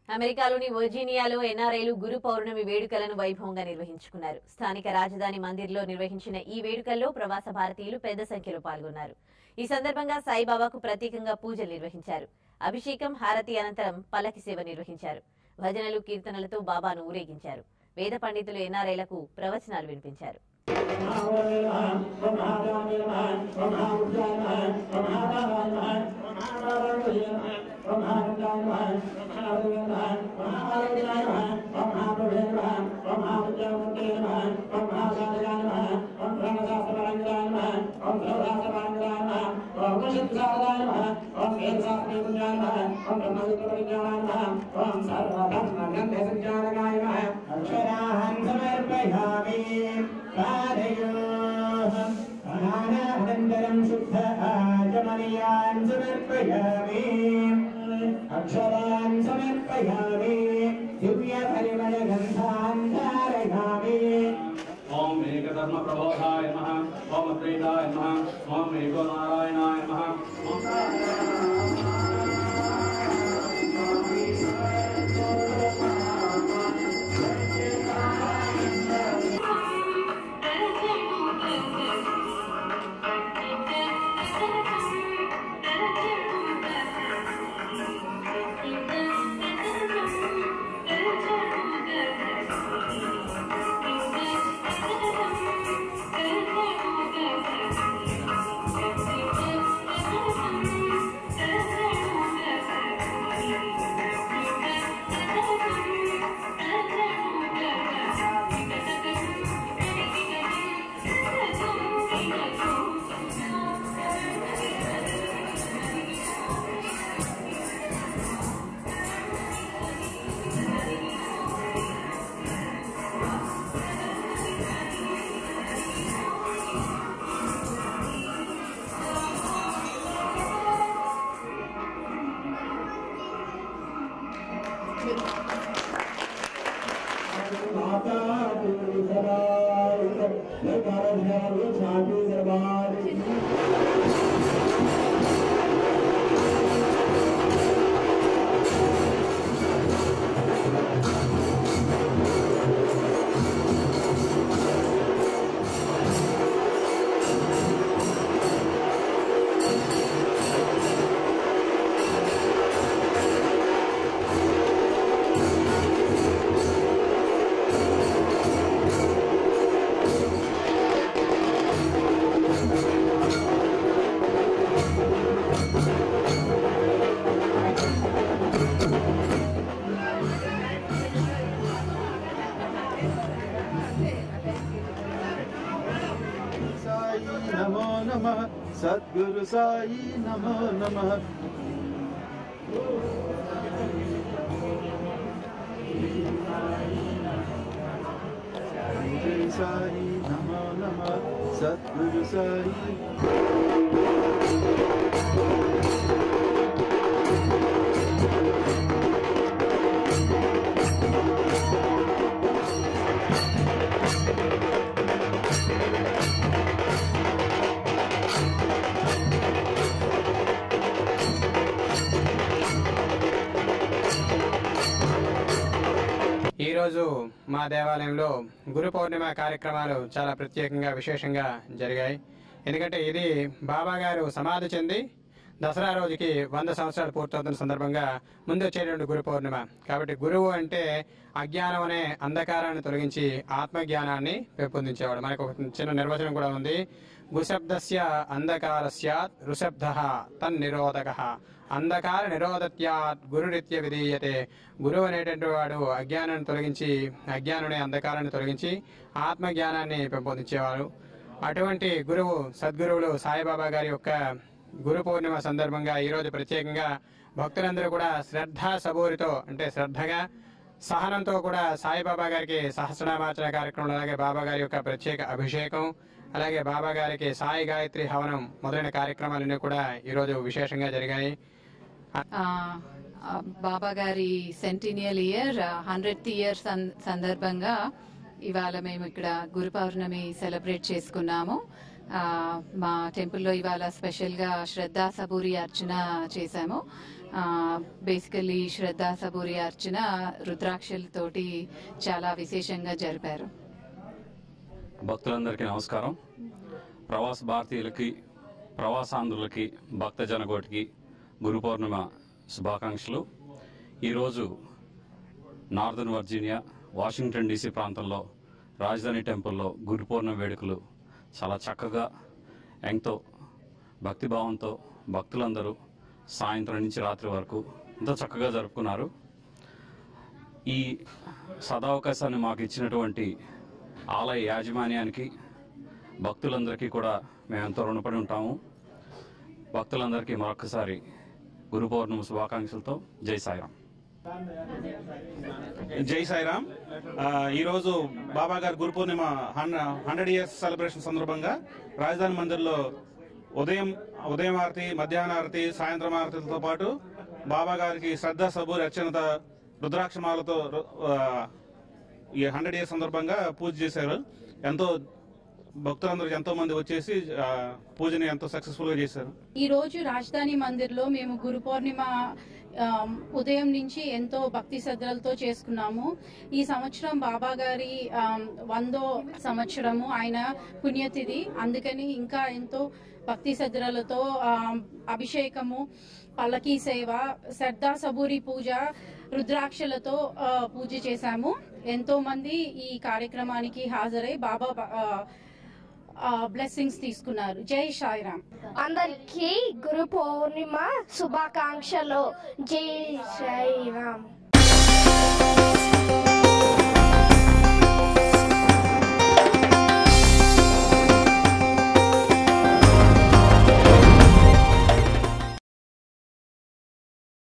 అమెరికాలోని వర్జీనియాలో ఎన్ఆర్ఐలు గురు పౌర్ణమి వేడుకలను వైభవంగా నిర్వహించుకున్నారు స్థానిక రాజధాని మందిర్లో నిర్వహించిన ఈ వేడుకల్లో ప్రవాస భారతీయులు పెద్ద సంఖ్యలో పాల్గొన్నారు ఈ సందర్భంగా సాయిబాబాకు ప్రత్యేకంగా పూజలు నిర్వహించారు అభిషేకం హారతి అనంతరం పల్లకి సేవ నిర్వహించారు భజనలు కీర్తనలతో బాబాను ఊరేగించారు వేద పండితులు ఎన్ఆర్ఐలకు ప్రవచనాలు వినిపించారు అక్షరాహం సమర్పయామి పాదయోః అనానంతరం శుద్ధ ఆచమనీయాన్ సమర్పయామి అక్షరాన్ సమర్పయామి దివ్య పరిమళ గంధాన్ ధారయామి ఓం ఏకధర్మ ప్రబోధాయ నమః ఓం అద్వైతాయ నమః ఓం ఏకో నారాయణాయ నమః ఓం माता पितृ सदाय नकार छाती दरबार సాయి నమో నమ సద్గురు సాయి నమో నమ సాయి నమో నమ సద్గురు సాయి ఈరోజు మా దేవాలయంలో గురు పౌర్ణిమ కార్యక్రమాలు చాలా ప్రత్యేకంగా విశేషంగా జరిగాయి ఎందుకంటే ఇది బాబా గారు సమాధి చెంది దసరా రోజుకి వంద సంవత్సరాలు పూర్తవుతున్న సందర్భంగా ముందు వచ్చేటువంటి గురు పౌర్ణిమ కాబట్టి గురువు అంటే అజ్ఞానం అనే అంధకారాన్ని తొలగించి ఆత్మజ్ఞానాన్ని పెంపొందించేవాడు మనకు ఒక చిన్న నిర్వచనం కూడా ఉంది గుశబ్దస్య అంధకారస్యాత్ ఋషబ్ద తన్నిరోధక అంధకార నిరోధత్యాత్ గురురీత్య విధీయతే గురువు అనేటువంటి వాడు అజ్ఞానాన్ని తొలగించి అజ్ఞానుని అంధకారాన్ని తొలగించి ఆత్మజ్ఞానాన్ని పెంపొందించేవాడు అటువంటి గురువు సద్గురువులు సాయిబాబా గారి యొక్క గురు పౌర్ణిమ సందర్భంగా ఈరోజు ప్రత్యేకంగా భక్తులందరూ కూడా శ్రద్ధ సబూరితో అంటే శ్రద్ధగా సహనంతో కూడా సాయిబాబా గారికి సహస్రనామార్చన కార్యక్రమం అలాగే బాబా గారి యొక్క ప్రత్యేక అభిషేకం అలాగే బాబా గారికి సాయి గాయత్రి హవనం మొదలైన కార్యక్రమాలన్నీ కూడా ఈరోజు విశేషంగా జరిగాయి ఆ, ఆ, బాబా గారి సెంటీనియల్ ఇయర్ హండ్రెడ్ ఇయర్ సందర్భంగా ఇవాళ మేము ఇక్కడ గురు పౌర్ణమి సెలబ్రేట్ చేసుకున్నాము ఆ, మా టెంపుల్లో ఇవాళ స్పెషల్ గా శ్రద్ధా సబూరి అర్చన చేశాము బేసికలీ శ్రద్ధా సబూరి అర్చన రుద్రాక్షలతోటి చాలా విశేషంగా జరిపారు భక్తులందరికీ నమస్కారం ప్రవాస భారతీయులకి ప్రవాసాంధ్రులకి భక్త జనకోటికి గురు పౌర్ణిమ శుభాకాంక్షలు ఈరోజు నార్దర్న్ వర్జీనియా వాషింగ్టన్ డీసీ ప్రాంతంలో రాజధాని టెంపుల్లో గురు పౌర్ణమి వేడుకలు చాలా చక్కగా ఎంతో భక్తిభావంతో భక్తులందరూ సాయంత్రం నుంచి రాత్రి వరకు ఎంతో చక్కగా జరుపుకున్నారు ఈ సదావకాశాన్ని మాకు ఇచ్చినటువంటి ఆలయ యాజమాన్యానికి భక్తులందరికీ కూడా మేము ఎంతో రుణపడి ఉంటాము భక్తులందరికీ మరొకసారి గురు పౌర్ణమి శుభాకాంక్షలతో జై సాయిరాం జై సాయిరామ్ ఆ, ఈరోజు బాబా గారి Guru Purnima hundred years celebration సందర్భంగా రాజధాని మందిర్లో ఉదయం ఉదయం ఆరతి మధ్యాహ్న ఆరతి సాయంత్రం ఆరతితో పాటు బాబా గారికి శ్రద్ధ సబూరి అత్యంత రుద్రాక్షమాలతో ఆ, ఈ హండ్రెడ్ ఇయర్స్ సందర్భంగా పూజ చేశారు ఎంతో భక్తులందరూ ఎంతో మంది వచ్చేసి ఆ, పూజని ఎంతో సక్సెస్ఫుల్ గా చేశారు ఈ రోజు రాజధాని మందిర్లో మేము గురు పౌర్ణిమ ఆమ్, ఉదయం నుంచి ఎంతో భక్తి శ్రద్ధలతో చేసుకున్నాము ఈ సంవత్సరం బాబా గారి ఆమ్, వందో సంవత్సరము ఆయన పుణ్యతిథి అందుకని ఇంకా ఎంతో భక్తి శ్రద్ధలతో ఆమ్, అభిషేకము పల్లకీ సేవ శ్రద్ధా సబూరి పూజ రుద్రాక్షలతో ఆ, పూజ చేశాము ఎంతో మంది ఈ కార్యక్రమానికి హాజరై బాబా బ్లెస్సింగ్స్ తీసుకున్నారు జై సాయిరామ్ అందరికీ గురు పౌర్ణిమ శుభాకాంక్షలు జై శ్రీరామ్